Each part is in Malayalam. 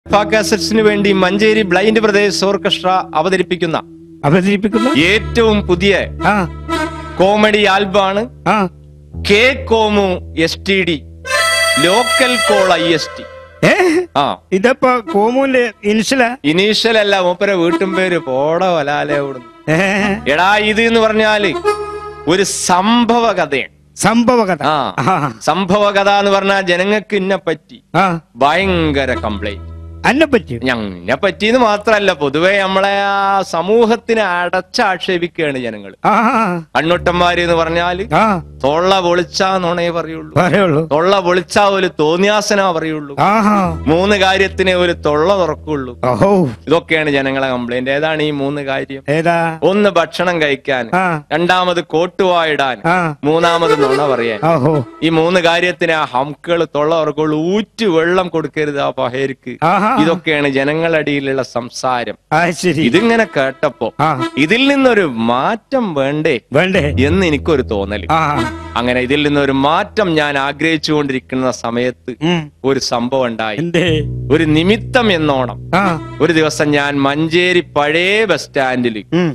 കാസറ്റ്സിന് വേണ്ടി മഞ്ചേരി ബ്ലൈൻഡ് ബ്രദേഴ്സ് ഓർക്കസ്ട്ര അവതരിപ്പിക്കുന്ന അവതരിപ്പിക്കുന്ന ഏറ്റവും പുതിയ ആ കോമഡി ആൽബാണ് ആ കെ കോമു S T D local call I S T ഏ ആ ഇതപ്പോ കോമൂന്റെ ഇൻഷല ഇനീഷ്യൽ അല്ല മൂപ്പര വീട്ടും പേര് പോട വലാലെ ഓടുന്നു ഏ എടാ ഇത് എന്ന് പറഞ്ഞാല് ഒരു സംഭവ കഥയാണ് സംഭവ കഥ ആ ആ സംഭവ കഥ എന്ന് പറഞ്ഞാൽ ജനങ്ങൾക്ക് ഇന്നെ പറ്റി ആ ഭയങ്കര കംപ്ലൈന്റ് അന്നെ പറ്റി ഞന്നെ പറ്റിയെന്ന് മാത്രല്ല പൊതുവെ നമ്മളെ ആ സമൂഹത്തിനെ അടച്ചാക്ഷേപിക്കുകയാണ് ജനങ്ങൾ ആ കണ്ണുട്ടന്മാര് എന്ന് പറഞ്ഞാല് ആ തൊള്ള പൊളിച്ചാ നുണേ പറയുള്ളൂ പറയുള്ളൂ തൊള്ള പൊളിച്ചാ ഒരു തോന്നിയാസന പറയുള്ളൂ ആഹാ മൂന്ന് കാര്യത്തിനെ ഒരു തൊള്ള തുറക്കുള്ളൂ ഓഹോ ഇതൊക്കെയാണ് ജനങ്ങളെ കംപ്ലൈന്റ് ഏതാണ് ഈ മൂന്ന് കാര്യം ഏതാ ഒന്ന് ഭക്ഷണം കഴിക്കാൻ ആ രണ്ടാമത് കോട്ടുവായിടാൻ ആ മൂന്നാമത് നുണ പറയാൻ ഓഹോ ഈ മൂന്ന് കാര്യത്തിന് ആ ഹംക്കൾ തൊള്ള തുറക്കുള്ളൂ ഊറ്റ് വെള്ളം കൊടുക്കരുത് ആ പഹേർക്ക് ആഹാ ഇതൊക്കെയാണ് ജനങ്ങളടിയിലുള്ള സംസാരം ആ ശരി ഇതിങ്ങനെ കേട്ടപ്പോ ആ ഇതിൽ നിന്നൊരു മാറ്റം വേണ്ടേ വേണ്ടേ എന്ന് എനിക്കൊരു തോന്നല് ആ അങ്ങനെ ഇതിൽ നിന്നൊരു മാറ്റം ഞാൻ ആഗ്രഹിച്ചുകൊണ്ടിരിക്കുന്ന സമയത്ത് ഉം ഒരു സംഭവം ഉണ്ടായി എന്തേ ഒരു നിമിത്തം എന്നോണം ആ ഒരു ദിവസം ഞാൻ മഞ്ചേരി പഴയ ബസ് സ്റ്റാൻഡിൽ ഉം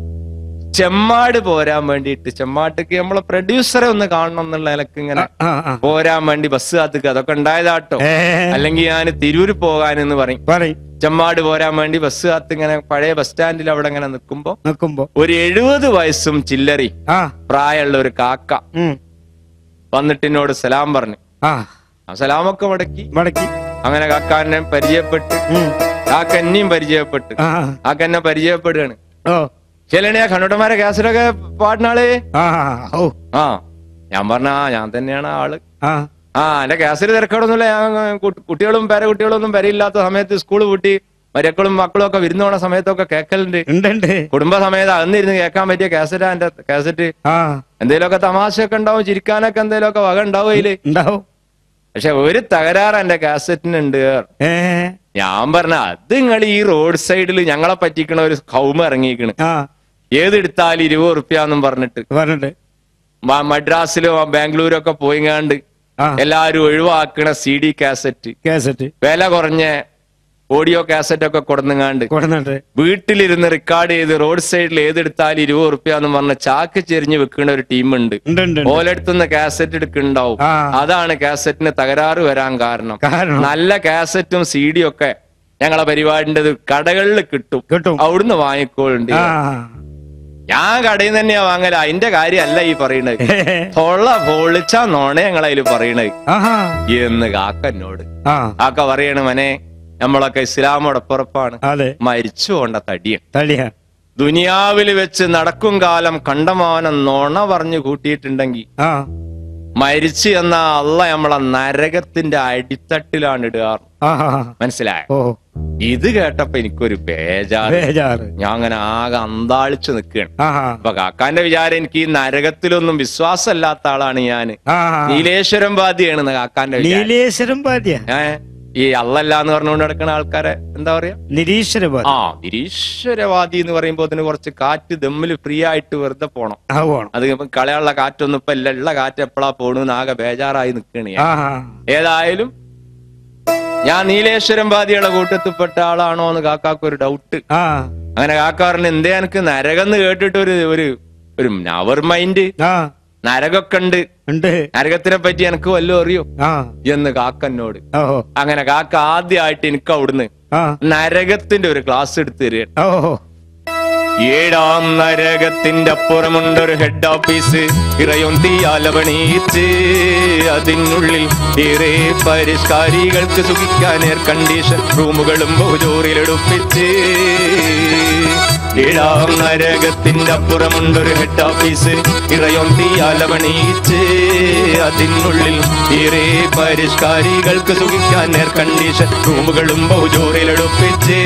ചെമ്മാട് പോരാൻ വേണ്ടിയിട്ട് ചെമ്മാട്ടിക്ക് നമ്മളെ പ്രൊഡ്യൂസറെ ഒന്ന് കാണണം എന്നുള്ള നിലക്ക് ഇങ്ങനെ ആ ആ പോരാൻ വേണ്ടി ബസ് കാത്തുക അതൊക്കെ ഉണ്ടായതാട്ടോ ഏ അല്ലെങ്കിൽ ഞാൻ തിരൂര് പോകാനെന്ന് പറയും പറയും ചെമ്മാട് പോരാൻ വേണ്ടി ബസ് കാത്ത് ഇങ്ങനെ പഴയ ബസ് സ്റ്റാൻഡിൽ അവിടെ ഇങ്ങനെ നിൽക്കുമ്പോ നിക്കുമ്പോ ഒരു എഴുപത് വയസ്സും ചില്ലറി ആ പ്രായമുള്ള ഒരു കാക്ക ഉം വന്നിട്ട് എന്നോട് സലാം പറഞ്ഞു ആ ആ സലാമൊക്കെ മുടക്കി മടക്കി അങ്ങനെ കാക്കാനെ പരിചയപ്പെട്ട് ഉം കാക്ക എന്നെയും പരിചയപ്പെട്ട് ആ കാക്ക എന്നെ പരിചയപ്പെടുകയാണ് ഓ ചെല്ലണിയാ കണ്ണോട്ടന്മാരെ കാസറ്റൊക്കെ പാടുന്നാള് ആ ഓ ആ ഞാൻ പറഞ്ഞ ആ ഞാൻ തന്നെയാണ് ആള് ആ ആ എന്റെ കാസറ്റ് തിരക്കടൊന്നുമില്ല ഞാൻ കു- കുട്ടികളും പേരക്കുട്ടികളും ഒന്നും വരില്ലാത്ത സമയത്ത് സ്കൂൾ പൂട്ടി മരക്കളും മക്കളും ഒക്കെ വിരുന്ന് പോണ സമയത്തൊക്കെ കേക്കലുണ്ട് ഉണ്ട് ഉണ്ട് കുടുംബ സമയത്ത് അന്നിരുന്ന് കേൾക്കാൻ പറ്റിയ കാസറ്റാ എന്റെ കാസറ്റ് ആ എന്തേലുമൊക്കെ തമാശയൊക്കെ ഉണ്ടാവും ചിരിക്കാനൊക്കെ എന്തേലുമൊക്കെ വക ഉണ്ടാവും അതില് ഉണ്ടാവും പക്ഷെ ഒരു തകരാറ് എന്റെ കാസറ്റിനുണ്ട് ഏ ഞാൻ പറഞ്ഞ അത് നിങ്ങൾ ഈ റോഡ് സൈഡിൽ ഞങ്ങളെ പറ്റിക്കണ ഒരു കൗമ ഇറങ്ങിയിരിക്കണ് ആ ഏതെടുത്താലും ഇരുപത് റുപ്യാന്നും പറഞ്ഞിട്ട് പറഞ്ഞിട്ട് മ- മദ്രാസിലോ ബാംഗ്ലൂരോ ഒക്കെ പോയിങ്ങാണ്ട് ആ എല്ലാരും ഒഴിവാക്കണ സി ഡി കാസറ്റ് കാസറ്റ് വില കുറഞ്ഞ ഓഡിയോ കാസറ്റ് ഒക്കെ കൊടുന്നുങ്ങാണ്ട് കൊടുന്നിട്ട് വീട്ടിലിരുന്ന് റെക്കോർഡ് ചെയ്ത് റോഡ് സൈഡിൽ ഏതെടുത്താലും ഇരുപത് റുപ്യാന്നും പറഞ്ഞ ചാക്ക് ചെരിഞ്ഞ് വെക്കുന്ന ഒരു ടീമുണ്ട് ഉണ്ട് ഉണ്ട് ഉണ്ട്. ഓലെടുത്തുനിന്ന് കാസറ്റ് എടുക്കുന്നുണ്ടാവും ആ. അതാണ് കാസറ്റിന് തകരാറ് വരാൻ കാരണം കാരണം നല്ല കാസറ്റും സി ഡിയും ഒക്കെ ഞങ്ങളെ പരിപാടിന്റെ കടകളിൽ കിട്ടും കിട്ടും അവിടുന്ന് വാങ്ങിക്കോളുണ്ട് ആ ഞാൻ കടയിൽ നിന്ന് തന്നെയാ വാങ്ങല അതിന്റെ കാര്യമല്ല ഈ പറയണത് ഏ, തൊള്ള പൊളിച്ചാ നോണേ ഞങ്ങളതിൽ പറയണത് ആഹാ എന്ന് കാക്കന്നോട് ആ കാക്ക പറയണ മനെ നമ്മളൊക്കെ ഇസ്ലാമോടൊപ്പുറപ്പാണ് അതെ മരിച്ചു കൊണ്ട തടിയൻ തടിയാ ദുനിയാവിൽ വെച്ച് നടക്കും കാലം കണ്ടമാനം നോണ പറഞ്ഞു കൂട്ടിയിട്ടുണ്ടെങ്കിൽ ആ മരിച്ചു എന്ന അല്ല നമ്മളെ നരകത്തിന്റെ അടിത്തട്ടിലാണ് ഇടുകാറ് ആഹാ മനസ്സിലായോ ഓ ഇത് കേട്ടപ്പോ എനിക്കൊരു ബേജാറ് ബേജാറ് ഞാൻ അങ്ങനെ ആകെ അന്താളിച്ചു നിൽക്കുകയാണ് ആഹാ അപ്പൊ കാക്കാന്റെ വിചാരം എനിക്ക് ഈ നരകത്തിലൊന്നും വിശ്വാസമില്ലാത്ത ആളാണ് ഞാൻ ആഹാ നീലേശ്വരം ബാധിയാണ് കാക്കാന്റെ വിചാരം നീലേശ്വരം പാദ്യ ഏ ഈ അല്ലല്ല എന്ന് പറഞ്ഞുകൊണ്ട് നടക്കുന്ന ആൾക്കാരെ എന്താ പറയാ നിരീശ്വരപാദ്യ ആ നിരീശ്വരവാദി എന്ന് പറയുമ്പോ അതിന് കുറച്ച് കാറ്റ് ദമ്മില് ഫ്രീ ആയിട്ട് വെറുതെ പോണം ആ പോണം അത് ഇപ്പൊ കളയാനുള്ള കാറ്റൊന്നും ഇപ്പൊ ഇല്ല ഉള്ള കാറ്റ് എപ്പോഴാ പോണെന്ന് ആകെ ബേജാറായി നിൽക്കണ ഞാൻ ആഹാ ഏതായാലും ഞാൻ നീലേശ്വരം ബാധിയുള്ള കൂട്ടത്തിൽപ്പെട്ട ആളാണോ എന്ന് കാക്കാക്ക് ഒരു ഡൗട്ട് ആ അങ്ങനെ കാക്കാറിന് എന്തേ എനിക്ക് നരകന്ന് കേട്ടിട്ട് ഒരു ഒരു ഒരു നവർ മൈൻഡ് ആ നരകൊക്കെ ഉണ്ട് ഉണ്ട് നരകത്തിനെ പറ്റി എനിക്ക് വല്ലതും അറിയോ ആ എന്ന് കാക്കന്നോട് ഓഹോ അങ്ങനെ കാക്ക ആദ്യമായിട്ട് എനിക്ക് അവിടുന്ന് ആ നരകത്തിന്റെ ഒരു ക്ലാസ് എടുത്തു തരിക ഓഹോ ഏഴാം നരകത്തിന്റെ അപ്പുറമുണ്ടൊരു ഹെഡ് ഓഫീസ് ഇറയും തീയാലവണീച്ച് അതിനുള്ളിൽ ഏറെ പരിഷ്കാരികൾക്ക് സുഖിക്കാൻ എയർ കണ്ടീഷൻ റൂമുകളും ബഹുജോറിലെടുപ്പിച്ച് ഏഴാം നരകത്തിന്റെ അപ്പുറമുണ്ടൊരു ഹെഡ് ഓഫീസ് ഇറയും തീയാലവണീച്ച് അതിനുള്ളിൽ ഏറെ പരിഷ്കാരികൾക്ക് സുഖിക്കാൻ എയർ കണ്ടീഷൻ റൂമുകളും ബഹുജോറിലെടുപ്പിച്ച്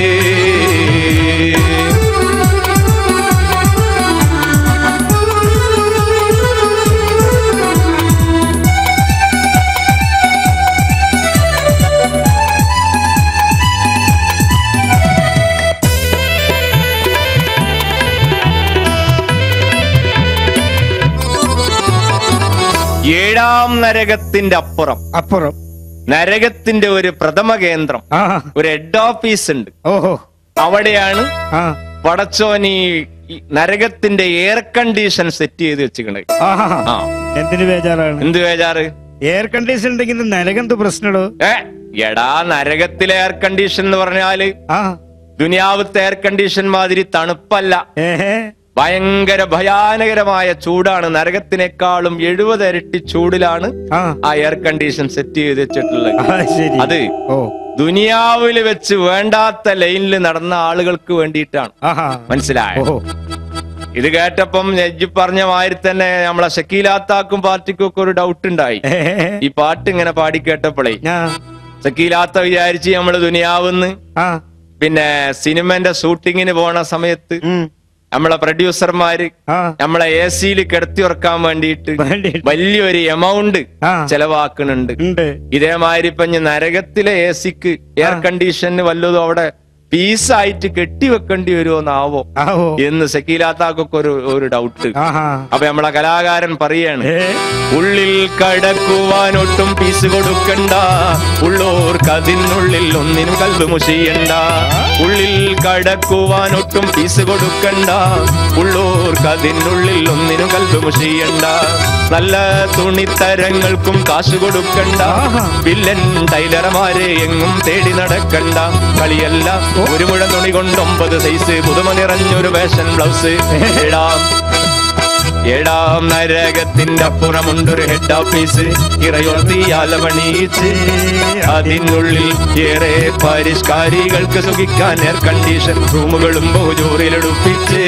ഏഴാം നരകത്തിന്റെ അപ്പുറം അപ്പുറം നരകത്തിന്റെ ഒരു പ്രഥമ കേന്ദ്രം ആ ഒരു ഹെഡ് ഓഫീസ് ഉണ്ട് ഓഹോ അവിടെയാണ് ആ പടച്ചോൻ ഈ ഈ നരകത്തിന്റെ എയർ കണ്ടീഷൻ സെറ്റ് ചെയ്ത് വെച്ചിട്ടുണ്ട് ആഹാ ആ എന്തിനു ബേജാറാണ് എന്ത് വേജാറ് എയർ കണ്ടീഷൻ ഉണ്ടെങ്കിൽ നരകന്ത് പ്രശ്നമോ ഏ എടാ നരകത്തിലെ എയർ കണ്ടീഷൻ എന്ന് പറഞ്ഞാല് ആ ദുനിയാവത്തെ എയർ കണ്ടീഷൻ മാതിരി തണുപ്പല്ല ഏഹേ ഭയങ്കര ഭയാനകരമായ ചൂടാണ് നരകത്തിനേക്കാളും എഴുപത് ഇരട്ടി ചൂടിലാണ് ആ ആ എയർ കണ്ടീഷൻ സെറ്റ് ചെയ്ത് വെച്ചിട്ടുള്ളത് ആ, ശരി അത് ഓ ദുനിയാവിൽ വെച്ച് വേണ്ടാത്ത ലൈനിൽ നടന്ന ആളുകൾക്ക് വേണ്ടിയിട്ടാണ് ആഹാ മനസ്സിലായോ ഓഹോ ഇത് കേട്ടപ്പം ജഡ്ജി പറഞ്ഞ മാതിരി തന്നെ നമ്മളെ ഷക്കീലാത്താക്കും പാർട്ടിക്കും ഒക്കെ ഒരു ഡൗട്ട് ഉണ്ടായി ഏഹേ ഈ പാട്ട് ഇങ്ങനെ പാടി കേട്ടപ്പോഴേ ഞാ ഷക്കീലാത്ത വിചാരിച്ച് നമ്മള് ദുനിയാവുന്ന് ആ പിന്നെ സിനിമന്റെ ഷൂട്ടിങ്ങിന് പോണ സമയത്ത് ഉം നമ്മളെ പ്രൊഡ്യൂസർമാര് ആ നമ്മളെ എ സിയിൽ കിടത്തി ഉറക്കാൻ വേണ്ടിയിട്ട് വേണ്ടി വലിയൊരു എമൗണ്ട് ആ ചെലവാക്കുന്നുണ്ട് ഉണ്ട് ഇതേമാതിരി ഇപ്പൊ ഇനി നരകത്തിലെ എ സിക്ക് എയർ കണ്ടീഷന് വല്ലതും അവിടെ പീസായിട്ട് കെട്ടിവെക്കേണ്ടി വരുമോന്നാവോ ആവോ എന്ന് സക്കീലാത്താക്കൊക്കെ ഒരു ഒരു ഡൗട്ട് ആഹാ അപ്പൊ നമ്മളെ കലാകാരൻ പറയാണ് ഏ ഉള്ളിൽ കടക്കുവാൻ ഒട്ടും പീസ് കൊടുക്കണ്ട ഉള്ളോർക്ക് അതിനുള്ളിൽ ഒന്നിനും കല്ല് മുഷിയണ്ട ഉള്ളിൽ കടക്കുവാൻ ഒട്ടും പീസ് കൊടുക്കണ്ട ഉള്ളോർക്ക് അതിനുള്ളിൽ ഒന്നിനും കല്ല് മുഷിയണ്ട നല്ല തുണിത്തരങ്ങൾക്കും കാശ് കൊടുക്കണ്ട ആഹാ. വില്ലൻ ടൈലർമാരെ എങ്ങും തേടി നടക്കണ്ട കളിയല്ല ഒരു മുഴ തുണി കൊണ്ട് ഒമ്പത് സൈസ് പുതുമ നിറഞ്ഞൊരു ഫാഷൻ ബ്ലൗസ് ഇടാം ഏഴാം നരകത്തിന്റെ അപ്പുറമുണ്ടൊരു ഹെഡ് ഓഫീസ് ഇറയോർത്തിയാലമണീച്ച് അതിനുള്ളിൽ ഏറെ പരിഷ്കാരികൾക്ക് സുഖിക്കാൻ എയർ കണ്ടീഷൻ റൂമുകളും ബഹുജോറിലെടുപ്പിച്ച്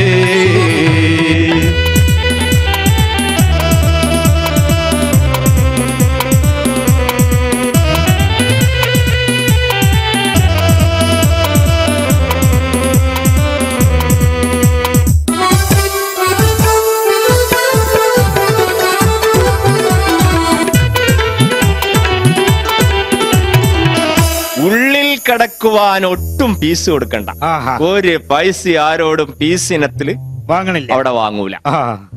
ഉള്ളിൽ കടക്കുവാൻ ഒട്ടും പീസ് കൊടുക്കണ്ട ആഹാ ഒരു പൈസ ആരോടും പീസ് ഇനത്തില് വാങ്ങണില്ല അവിടെ വാങ്ങൂല ആ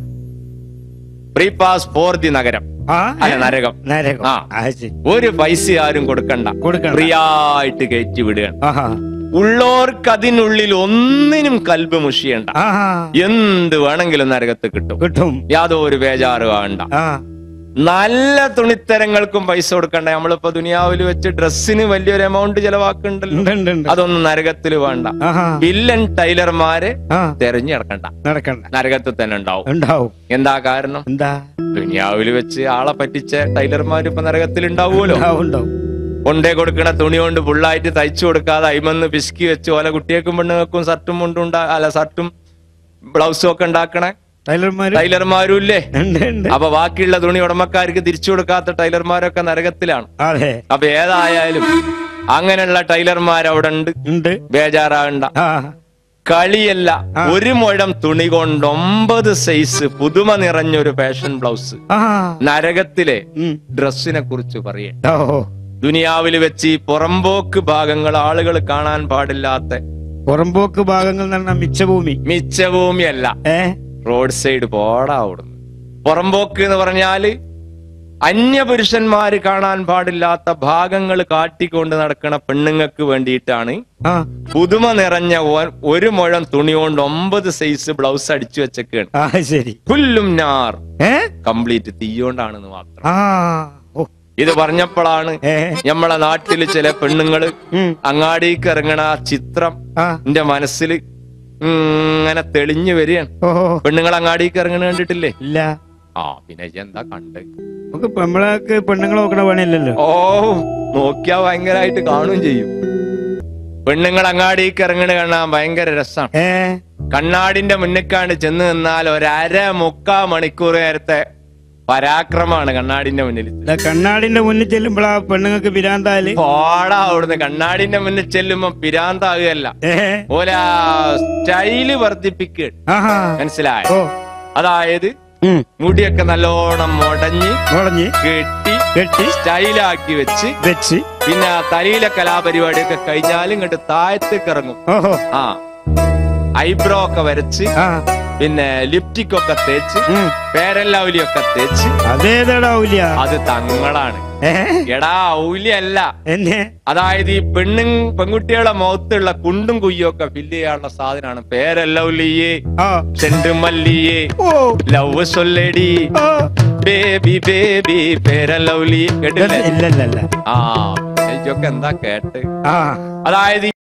പ്രീ പാസ് ഫോർ ദി നഗരം ആ അല്ല നരകം നരകം ആ. ആ ശരി ഒരു പൈസ ആരും കൊടുക്കണ്ട കൊടുക്കണ്ട. ഫ്രീ ആയിട്ട് കയറ്റി വിടുകയാണ് ആഹാ ഉള്ളോർക്ക് അതിനുള്ളിൽ ഒന്നിനും കൽബ് മുഷിയണ്ട ആഹാ എന്ത് വേണമെങ്കിലും നരകത്ത് കിട്ടും കിട്ടും യാതൊരു ബേജാറ് വേണ്ട ആ നല്ല തുണിത്തരങ്ങൾക്കും പൈസ കൊടുക്കണ്ട നമ്മളിപ്പോ ദുനിയാവിൽ വെച്ച് ഡ്രസ്സിന് വലിയൊരു എമൗണ്ട് ചെലവാക്കുന്നുണ്ടല്ലോ ഉണ്ട് ഉണ്ട് ഉണ്ട് അതൊന്നും നരകത്തിൽ വേണ്ട ആഹാ വില്ലൻ ടൈലർമാരെ ആ തെരഞ്ഞെടുക്കണ്ട നടക്കണ്ട നരകത്തിൽ തന്നെ ഉണ്ടാവും ഉണ്ടാവും എന്താ കാരണം എന്താ ദുനിയാവിൽ വെച്ച് ആളെ പറ്റിച്ച ടൈലർമാർ ഇപ്പൊ നരകത്തിൽ ഉണ്ടാവുമല്ലോ ഉണ്ടാവും ഉണ്ടാവും കൊണ്ടേ കൊടുക്കണ തുണി കൊണ്ട് ഫുള്ളായിട്ട് തയ്ച്ചു കൊടുക്കാതെ അയിമന്ന് പിശുക്കി വെച്ച് ഓല കുട്ടിയേക്കും പെണ്ണുങ്ങൾക്കും ഷർട്ടും മുണ്ടും ഉണ്ടാ അല്ല ഷർട്ടും ബ്ലൗസും ഒക്കെ ഉണ്ടാക്കണ ടൈലർമാര് ടൈലർമാരും ഇല്ലേ ഉണ്ട് ഉണ്ട് അപ്പൊ ബാക്കിയുള്ള തുണി ഉടമക്കാർക്ക് തിരിച്ചു കൊടുക്കാത്ത ടൈലർമാരൊക്കെ നരകത്തിലാണ് അതെ അപ്പൊ ഏതായാലും അങ്ങനെയുള്ള ടൈലർമാർ അവിടെ ഉണ്ട് ഉണ്ട് ബേജാറാകണ്ട ആ കളിയല്ല ആ. ഒരു മുഴം തുണി കൊണ്ട് ഒമ്പത് സൈസ് പുതുമ നിറഞ്ഞൊരു ഫാഷൻ ബ്ലൗസ് ആ നരകത്തിലെ ഉം. ഡ്രസ്സിനെ കുറിച്ച് പറയേ ഓ ദുനിയാവിൽ വെച്ച് ഈ പുറമ്പോക്ക് ഭാഗങ്ങൾ ആളുകൾ കാണാൻ പാടില്ലാത്ത പുറമ്പോക്ക് ഭാഗങ്ങൾ എന്ന് പറഞ്ഞാൽ മിച്ചഭൂമി മിച്ചഭൂമിയല്ല ഏ റോഡ് സൈഡ് പോടാ അവിടുന്ന് പുറമ്പോക്ക് എന്ന് പറഞ്ഞാല് അന്യപുരുഷന്മാര് കാണാൻ പാടില്ലാത്ത ഭാഗങ്ങൾ കാട്ടിക്കൊണ്ട് നടക്കണ പെണ്ണുങ്ങൾക്ക് വേണ്ടിയിട്ടാണ് ആ പുതുമ നിറഞ്ഞ ഒ- ഒരു മുഴം തുണി കൊണ്ട് ഒമ്പത് സൈസ് ബ്ലൗസ് അടിച്ചു വെച്ചേക്കാണ് ആ ശരി പുല്ലും നാർ ഏ കംപ്ലീറ്റ് തീയോണ്ടാണെന്ന് മാത്രം ആ ഓ ഇത് പറഞ്ഞപ്പോഴാണ് ഏ നമ്മളെ നാട്ടില് ചില പെണ്ണുങ്ങള് ഉം. അങ്ങാടിക്ക് ഇറങ്ങണ ആ ചിത്രം ആ എന്റെ മനസ്സിൽ ഇങ്ങനെ തെളിഞ്ഞു വരികയാണ് ഓ പെണ്ണുങ്ങൾ അങ്ങാടിക്ക് ഇറങ്ങണ കണ്ടിട്ടില്ലേ ഇല്ല ആ പിന്നെ ഇജ്ജ് എന്താ കണ്ട് നമുക്ക് നമ്മളൊക്കെ പെണ്ണുങ്ങളെ നോക്കണ പണിയല്ലല്ലോ ഓ നോക്കിയാ ഭയങ്കരമായിട്ട് കാണുകയും ചെയ്യും പെണ്ണുങ്ങൾ അങ്ങാടിക്ക് ഇറങ്ങണ കാണാൻ ഭയങ്കര രസമാണ് ഏ കണ്ണാടിന്റെ മുന്നിക്കാണ്ട് ചെന്ന് നിന്നാൽ ഒരര മുക്കാ മണിക്കൂർ നേരത്തെ പരാക്രമാണ് കണ്ണാടിന്റെ മുന്നിൽ ഇല്ല, കണ്ണാടിന്റെ മുന്നിൽ ചെല്ലുമ്പോഴാ പെണ്ണുങ്ങൾക്ക് പിരാന്താല് പോടാ അവിടുന്ന് കണ്ണാടിന്റെ മുന്നിൽ ചെല്ലുമ്പോ പിരാന്താകുകയല്ല ഏ ഓല സ്റ്റൈല് വർദ്ധിപ്പിക്കുക ആഹാ മനസ്സിലായോ ഓ അതായത് ഉം മുടിയൊക്കെ നല്ലോണം മുടഞ്ഞ് മുടഞ്ഞ് കെട്ടി കെട്ടി സ്റ്റൈലാക്കി വെച്ച് വെച്ച് പിന്നെ ആ തലയിലെ കലാപരിപാടിയൊക്കെ കഴിഞ്ഞാലും ഇങ്ങോട്ട് താഴത്തേക്ക് ഇറങ്ങും ഓഹോ ആ ഐബ്രോ ഒക്കെ വരച്ച് ആ പിന്നെ ലിപ്റ്റിക് ഒക്കെ തേച്ച് ഉം പേരല്ലൗലിയൊക്കെ തേച്ച് അതേതാടാവൂല അത് തങ്ങളാണ് ഏ എടാ ഔല്യല്ല എന്നെ അതായത് ഈ പെണ്ണും പെൺകുട്ടികളെ മുഖത്തുള്ള കുണ്ടും കുയ്യും ഒക്കെ ഫില്ല് ചെയ്യാനുള്ള സാധനമാണ് പേരല്ലൗലിയേ ആ ചെണ്ടുമല്ലിയേ ഓ ലവ് സൊല്ലടി ഓ ബേബി ബേബി പേരല്ലൗലി കേട്ടില്ലേ ഇല്ല ഇല്ല ഇല്ല ആ ഇതൊക്കെ എന്താ കേട്ട് ആ അതായത്